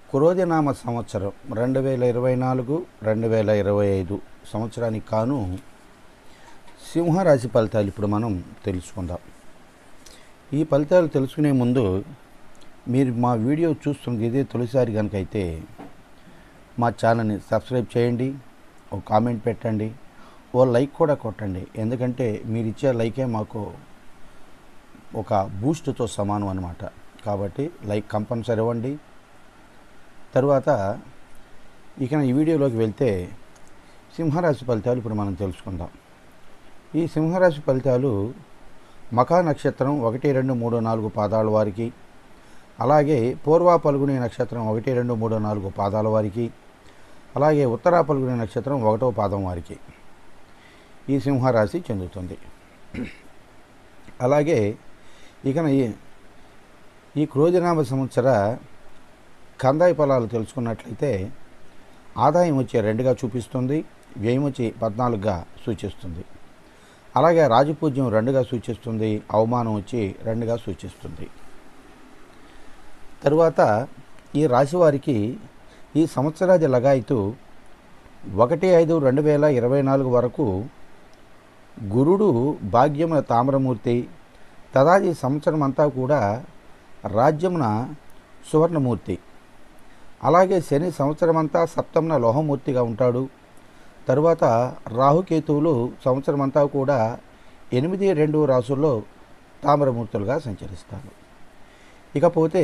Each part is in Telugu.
క్రోధనామ సంవత్సరం రెండు వేల ఇరవై నాలుగు రెండు వేల ఇరవై ఐదు సంవత్సరానికి కాను సింహరాశి ఫలితాలు ఇప్పుడు మనం తెలుసుకుందాం ఈ ఫలితాలు తెలుసుకునే ముందు మీరు మా వీడియో చూస్తున్నది ఇదే తొలిసారి కనుక అయితే మా ఛానల్ని సబ్స్క్రైబ్ చేయండి ఒక కామెంట్ పెట్టండి ఓ లైక్ కూడా కొట్టండి ఎందుకంటే మీరు ఇచ్చే లైకే మాకు ఒక బూస్ట్తో సమానం అనమాట కాబట్టి లైక్ కంపల్సరీ ఇవ్వండి తరువాత ఇక ఈ వీడియోలోకి వెళ్తే సింహరాశి ఫలితాలు ఇప్పుడు మనం తెలుసుకుందాం ఈ సింహరాశి ఫలితాలు మఖా నక్షత్రం ఒకటి రెండు మూడు నాలుగు పాదాల వారికి అలాగే పూర్వ పలుగుని నక్షత్రం ఒకటి రెండు మూడు నాలుగు పాదాల వారికి అలాగే ఉత్తరా పలుగుని నక్షత్రం ఒకటో పాదం వారికి ఈ సింహరాశి చెందుతుంది అలాగే ఇక ఈ ఈ క్రోజనామ సంవత్సర కందాయి ఫలాలు తెలుసుకున్నట్లయితే ఆదాయం వచ్చే రెండుగా చూపిస్తుంది వ్యయం వచ్చి పద్నాలుగుగా సూచిస్తుంది అలాగే రాజపూజ్యం రెండుగా సూచిస్తుంది అవమానం వచ్చి రెండుగా సూచిస్తుంది తరువాత ఈ రాశి వారికి ఈ సంవత్సరాది లగాయితూ ఒకటి ఐదు రెండు వేల ఇరవై నాలుగు వరకు గురుడు భాగ్యమున తామ్రమూర్తి తదాది సంవత్సరం అంతా కూడా రాజ్యమున సువర్ణమూర్తి అలాగే శని సంవత్సరం అంతా సప్తమున లోహమూర్తిగా ఉంటాడు తరువాత రాహుకేతువులు సంవత్సరం అంతా కూడా ఎనిమిది రెండు రాసుల్లో తామ్రమూర్తులుగా సంచరిస్తారు ఇకపోతే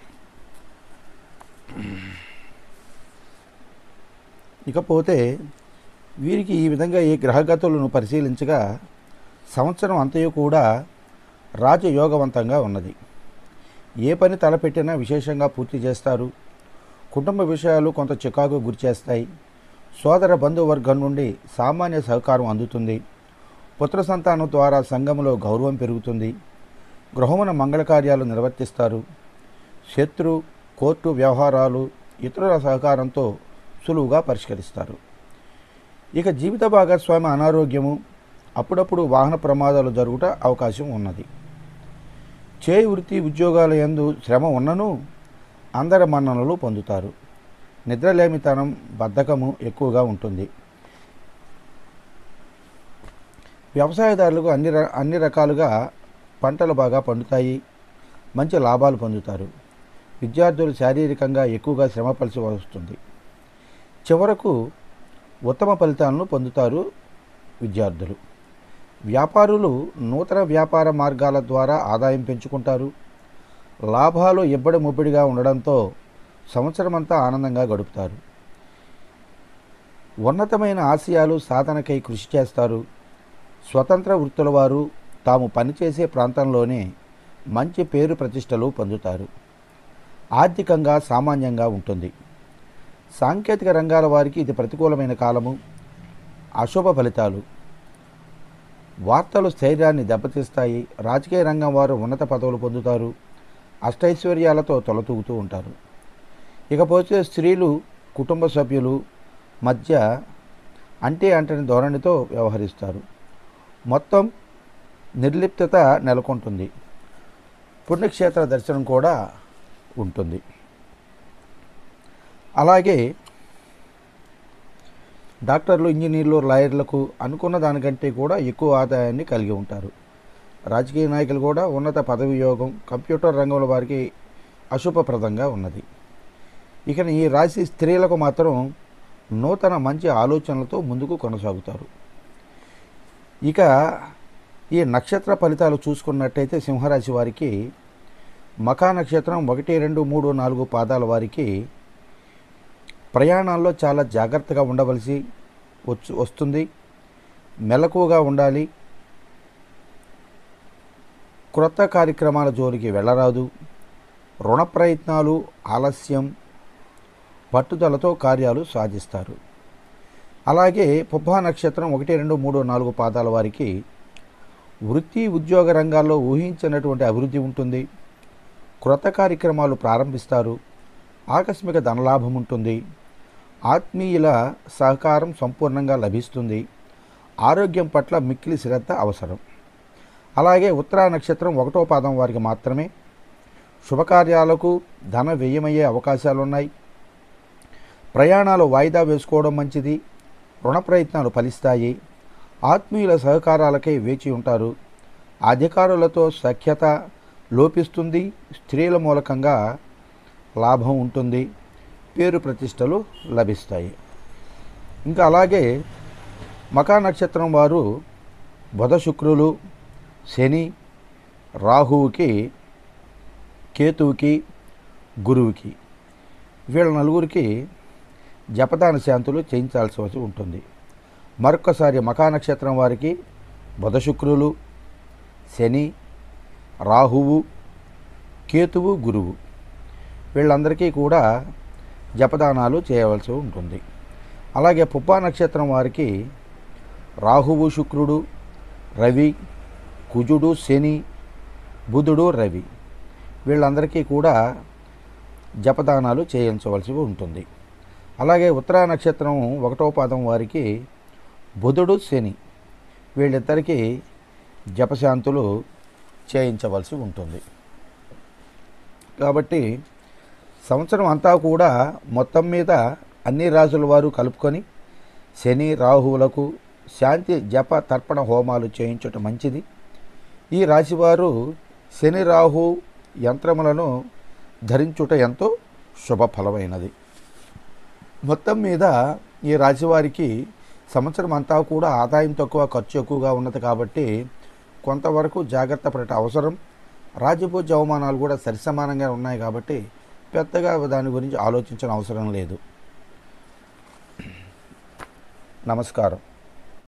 ఇకపోతే వీరికి ఈ విధంగా ఈ గ్రహగతులను పరిశీలించగా సంవత్సరం అంతయు కూడా రాజయోగవంతంగా ఉన్నది ఏ పని తలపెట్టినా విశేషంగా పూర్తి చేస్తారు కుటుంబ విషయాలు కొంత చికాకు గురిచేస్తాయి సోదర బంధువర్గం నుండి సామాన్య సహకారం అందుతుంది పుత్ర సంతానం ద్వారా సంఘంలో గౌరవం పెరుగుతుంది గృహమున మంగళకార్యాలు నిర్వర్తిస్తారు శత్రు కోర్టు వ్యవహారాలు ఇతరుల సహకారంతో సులువుగా పరిష్కరిస్తారు ఇక జీవిత భాగస్వామి అనారోగ్యము అప్పుడప్పుడు వాహన ప్రమాదాలు జరుగుట అవకాశం ఉన్నది చేయి వృత్తి ఉద్యోగాల యందు శ్రమ ఉన్నను అందరి మన్ననలు పొందుతారు నిద్రలేమితనం బద్ధకము ఎక్కువగా ఉంటుంది వ్యవసాయదారులకు అన్ని ర- అన్ని రకాలుగా పంటలు బాగా పండుతాయి మంచి లాభాలు పొందుతారు విద్యార్థులు శారీరకంగా ఎక్కువగా శ్రమపలిసి వస్తుంది చివరకు ఉత్తమ ఫలితాలను పొందుతారు విద్యార్థులు వ్యాపారులు నూతన వ్యాపార మార్గాల ద్వారా ఆదాయం పెంచుకుంటారు లాభాలు ఇబ్బడి ముబ్బడిగా ఉండడంతో సంవత్సరమంతా ఆనందంగా గడుపుతారు ఉన్నతమైన ఆశయాలు సాధనకై కృషి చేస్తారు స్వతంత్ర వృత్తుల వారు తాము పనిచేసే ప్రాంతంలోనే మంచి పేరు ప్రతిష్టలు పొందుతారు ఆర్థికంగా సామాన్యంగా ఉంటుంది సాంకేతిక రంగాల వారికి ఇది ప్రతికూలమైన కాలము అశుభ ఫలితాలు వార్తలు స్థైర్యాన్ని దెబ్బతీస్తాయి రాజకీయ రంగం వారు ఉన్నత పదవులు పొందుతారు అష్టైశ్వర్యాలతో తొలతూగుతూ ఉంటారు ఇకపోతే స్త్రీలు కుటుంబ సభ్యులు మధ్య అంటే అంటని ధోరణితో వ్యవహరిస్తారు మొత్తం నిర్లిప్తత నెలకొంటుంది పుణ్యక్షేత్ర దర్శనం కూడా ఉంటుంది అలాగే డాక్టర్లు ఇంజనీర్లు లాయర్లకు అనుకున్న దానికంటే కూడా ఎక్కువ ఆదాయాన్ని కలిగి ఉంటారు రాజకీయ నాయకులు కూడా ఉన్నత పదవి యోగం కంప్యూటర్ రంగంలో వారికి అశుభప్రదంగా ఉన్నది ఇక ఈ రాశి స్త్రీలకు మాత్రం నూతన మంచి ఆలోచనలతో ముందుకు కొనసాగుతారు ఇక ఈ నక్షత్ర ఫలితాలు చూసుకున్నట్టయితే సింహరాశి వారికి మఖా నక్షత్రం ఒకటి రెండు మూడు నాలుగు పాదాల వారికి ప్రయాణాల్లో చాలా జాగ్రత్తగా ఉండవలసి వచ్చు వస్తుంది మెలకువగా ఉండాలి క్రొత్త కార్యక్రమాల జోలికి వెళ్ళరాదు రుణ ప్రయత్నాలు ఆలస్యం పట్టుదలతో కార్యాలు సాధిస్తారు అలాగే పుబ్బా నక్షత్రం ఒకటి రెండు మూడు నాలుగు పాదాల వారికి వృత్తి ఉద్యోగ రంగాల్లో ఊహించినటువంటి అభివృద్ధి ఉంటుంది క్రొత్త కార్యక్రమాలు ప్రారంభిస్తారు ఆకస్మిక ధనలాభం ఉంటుంది ఆత్మీయుల సహకారం సంపూర్ణంగా లభిస్తుంది ఆరోగ్యం పట్ల మిక్కిలి శ్రద్ధ అవసరం అలాగే ఉత్తరా నక్షత్రం ఒకటో పాదం వారికి మాత్రమే శుభకార్యాలకు ధన వ్యయమయ్యే అవకాశాలు ఉన్నాయి ప్రయాణాలు వాయిదా వేసుకోవడం మంచిది రుణ ప్రయత్నాలు ఫలిస్తాయి ఆత్మీయుల సహకారాలకై వేచి ఉంటారు అధికారులతో సఖ్యత లోపిస్తుంది స్త్రీల మూలకంగా లాభం ఉంటుంది పేరు ప్రతిష్టలు లభిస్తాయి ఇంకా అలాగే మకా నక్షత్రం వారు బుధ శుక్రులు శని రాహువుకి కేతువుకి గురువుకి వీళ్ళ నలుగురికి జపదాన శాంతులు చేయించాల్సి ఉంటుంది మరొక్కసారి మకా నక్షత్రం వారికి బుధ శుక్రులు శని రాహువు కేతువు గురువు వీళ్ళందరికీ కూడా జపదానాలు చేయవలసి ఉంటుంది అలాగే పుబ్బా నక్షత్రం వారికి రాహువు శుక్రుడు రవి కుజుడు శని బుధుడు రవి వీళ్ళందరికీ కూడా జపదానాలు చేయించవలసి ఉంటుంది అలాగే ఉత్తరా నక్షత్రం ఒకటో పాదం వారికి బుధుడు శని వీళ్ళిద్దరికీ జపశాంతులు చేయించవలసి ఉంటుంది కాబట్టి సంవత్సరం అంతా కూడా మొత్తం మీద అన్ని రాజుల వారు కలుపుకొని శని రాహువులకు శాంతి జప తర్పణ హోమాలు చేయించటం మంచిది ఈ రాశివారు శని రాహు యంత్రములను ధరించుట ఎంతో శుభఫలమైనది మొత్తం మీద ఈ రాశివారికి సంవత్సరం అంతా కూడా ఆదాయం తక్కువ ఖర్చు ఎక్కువగా ఉన్నది కాబట్టి కొంతవరకు జాగ్రత్త పడట అవసరం రాజపూజ అవమానాలు కూడా సరిసమానంగా ఉన్నాయి కాబట్టి పెద్దగా దాని గురించి ఆలోచించిన అవసరం లేదు నమస్కారం